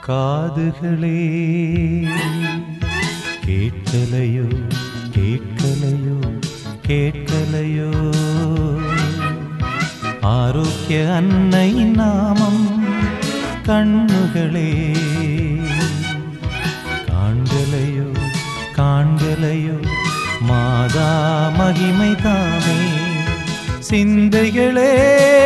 காதுகளே கேட்கலையோ கேட்கலையோ கேட்கலையோ ஆரோக்கிய அன்னை நாமம் கண்ணுகளே காண்கலையோ காண்கலையோ மாதா மகிமை தாமே சிந்தைகளே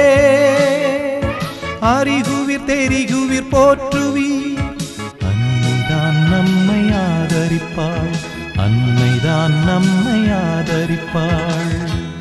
அறிகுவிர் தெரிகுவிர் போற்றுவி அன்னைதான் நம்மை ஆதரிப்பாள் அன்னைதான் நம்மை ஆதரிப்பாள்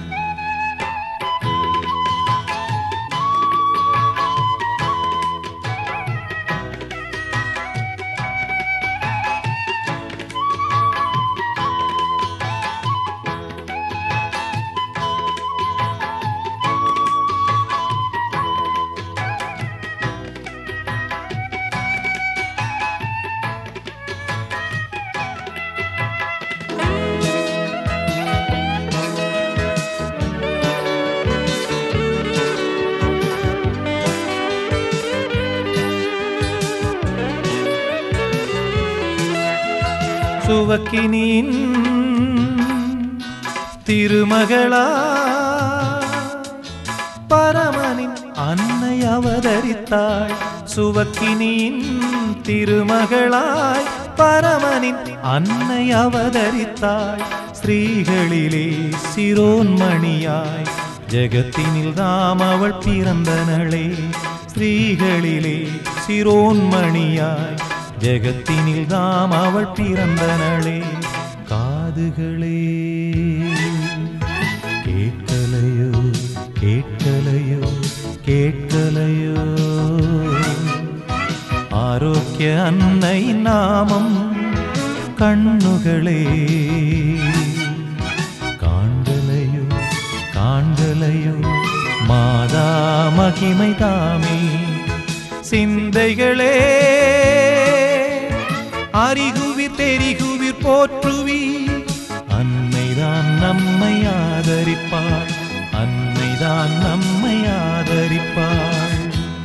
சுவக்கினின் திருமகளா பரமனின் அன்னை அவதரித்தாள் சுவக்கினின் திருமகளாய் பரமனின் அன்னை அவதரித்தாள் ஸ்ரீகளிலே சிரோன்மணியாய் ஜெகத்தினில் தாம் அவள் பிறந்தனளே ஸ்ரீகளிலே சிரோன்மணியாய் ஜெகத்தினில் தாம் அவள் பிறந்தனளே காதுகளே கேட்கலையோ கேட்கலையோ கேட்கலையோ ஆரோக்கிய அன்னை நாமம் கண்ணுகளே காண்கலையோ காண்கலையோ மாதா மகிமை தாமே சிந்தைகளே அறிகுவிர் தெரிகுவிர் போற்றுவி அன்னைதான் நம்மை ஆதரிப்பாள் அன்னைதான் நம்மை ஆதரிப்பாள்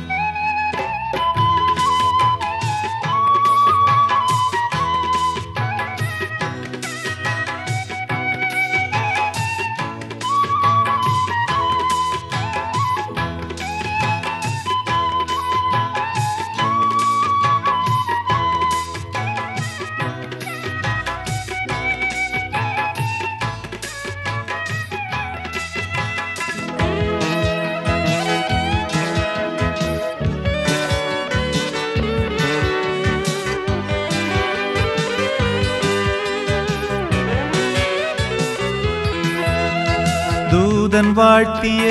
தூதன் வாழ்த்திய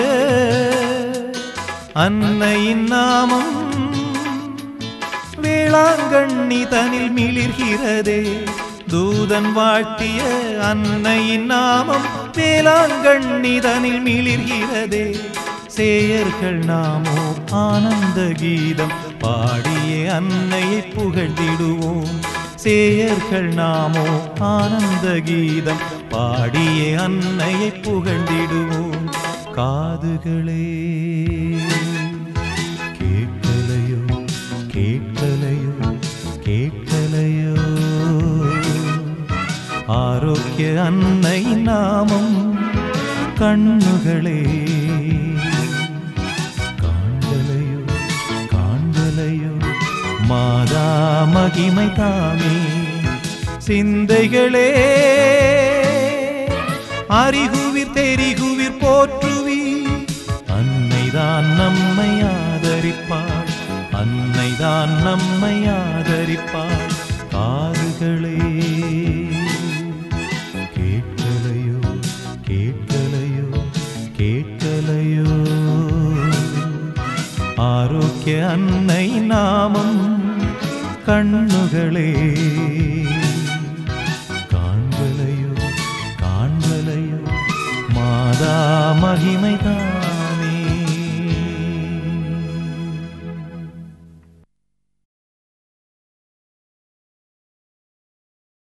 அன்னையின் நாமம் வேளாங்கண்ணி தனில் மிளிர்கிறதே தூதன் வாழ்த்திய அன்னையின் நாமம் வேளாங்கண்ணி தனில் மிளிர்கிறதே சேயர்கள் நாமோ ஆனந்த கீதம் பாடிய அன்னையை புகழ்ந்திடுவோம் சேயர்கள் நாமோ ஆனந்த கீதம் பாடிய அன்னையை புகழ்ந்திடுவோம் காதுகளே கேட்கலையோ கேட்கலையோ கேட்கலையோ ஆரோக்கிய அன்னை நாமம் கண்ணுகளே காண்கலையோ காண்கலையோ மாதா மகிமை தாமே சிந்தைகளே அறிகுவிர் தெரிகுவிர் போற்றுவி அன்னைதான் நம்மை ஆதரிப்பாள் அன்னைதான் நம்மை ஆதரிப்பாள் காதுகளே கேட்கலையோ கேட்கலையோ கேட்கலையோ ஆரோக்கிய அன்னை நாமம் கண்ணுகளே காண்கலையோ காண்கலையோ மாதா மகிமைதான்